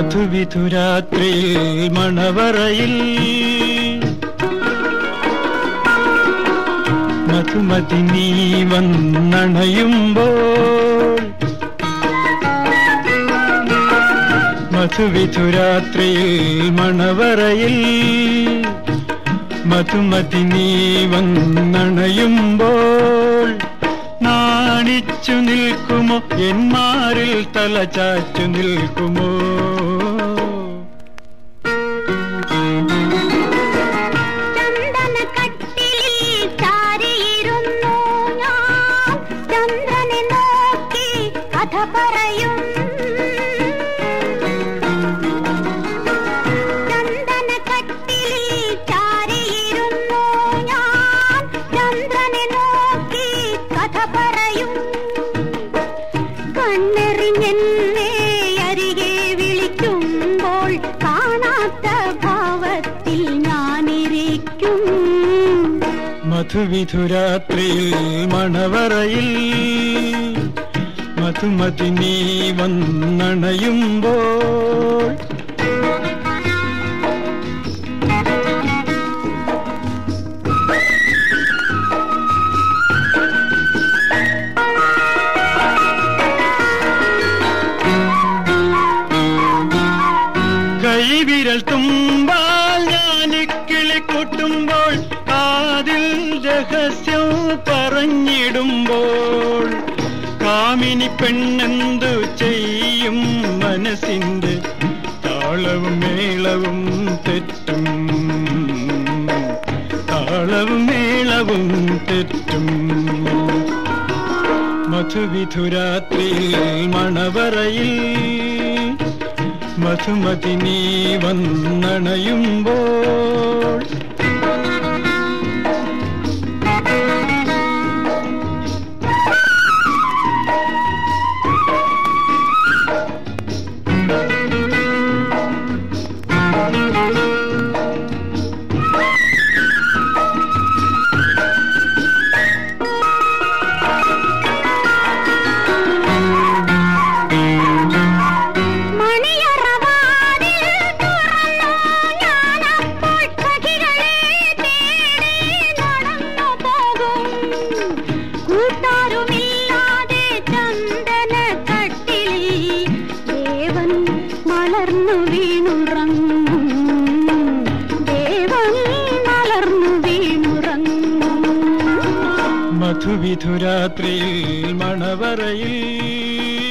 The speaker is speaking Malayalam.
മധുവിധുരാത്രിയിൽ മണവറയിൽ മധുമതി നീ വന്നണയുമ്പോൾ മധുവിധുരാത്രിയിൽ മണവറയിൽ മധുമതി നീ വന്നണയുമ്പോൾ നാണിച്ചു നിൽക്കുമോ എന്മാരിൽ തല ചാച്ചു നിൽക്കുമോ ചന്ദനക്കട്ടിലിൽ ചാരിയിരുന്നു ഞാൻ ചന്ദ്രനെ നോക്കി കഥ പറയും ചന്ദനക്കട്ടിലിൽ ചാരിയിരുന്നു ഞാൻ ചന്ദ്രനെ നോക്കി കഥ പറയും കണ്ണെറിഞ്ഞെന്നെ അരികെ വിളിക്കുമ്പോൾ കാണാത്ത ഭാവത്തിൽ ഞാനിരിക്കും മധുവിധുരാത്രിയിൽ മണവറയിൽ മധുമതി നീ വന്നണയുമ്പോൾ കൈവിരൽ തുമ്പാൽ ഞാൻ കിളി കൊട്ടുമ്പോൾ കാതിൽ രഹസ്യം പറഞ്ഞിടുമ്പോൾ കാമിനി പെണ്ണെന്തു ചെയ്യും മനസ്സിന്റെ താളവും മേളവും തെറ്റും താളവും മേളവും തെറ്റും മധുവിധുരാത്രിയിൽ മണവറയിൽ മധുമതി നീ വന്നണയുമ്പോൾ മണിയറവാതിൽ തുറന്നു ഞാനപ്പോൾ സഖികളെ തേടി നടന്നു പോകും കൂട്ടാരുമില്ലാതെ ചന്ദന കട്ടിലിൽ ദേവൻ മലർന്നു വീണുറങ്ങും ദേവൻ മലർന്നു വീണുറങ്ങും മധുവിധുരാത്രിയിൽ മണവറയിൽ